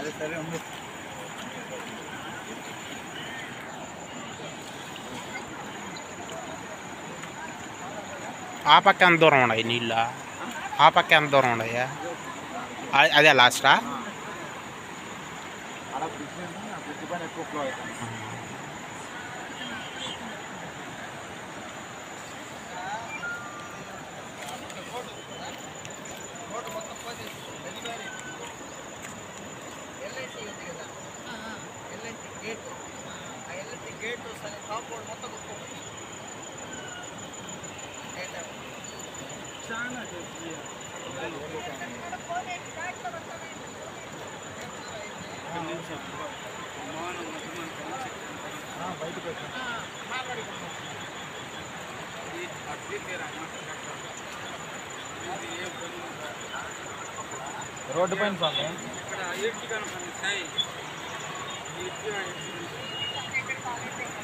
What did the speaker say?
సరే ఉండు ఆ పక్క ఎంత దూరం ఉన్నాయి నీళ్ళు ఆ పక్క ఎంత దూరం ఉన్నాయా అ- అదే లాస్టా ఆడ బ్రిడ్జ్ ఉంది ఆ బ్రిడ్జ్ పైన ఎక్కువ ఫ్లో అవుతుంది ఎల్ఐసి ఉంది కదా ఎల్ఐసి గేట్ ఆ ఎల్ఐసి గేట్ వస్తుంది కాంపౌండ్ మొత్తం కొట్టుకోండి గేట్ బయటకు వచ్చాను రోడ్డు పైన స్వామి ఇక్కడ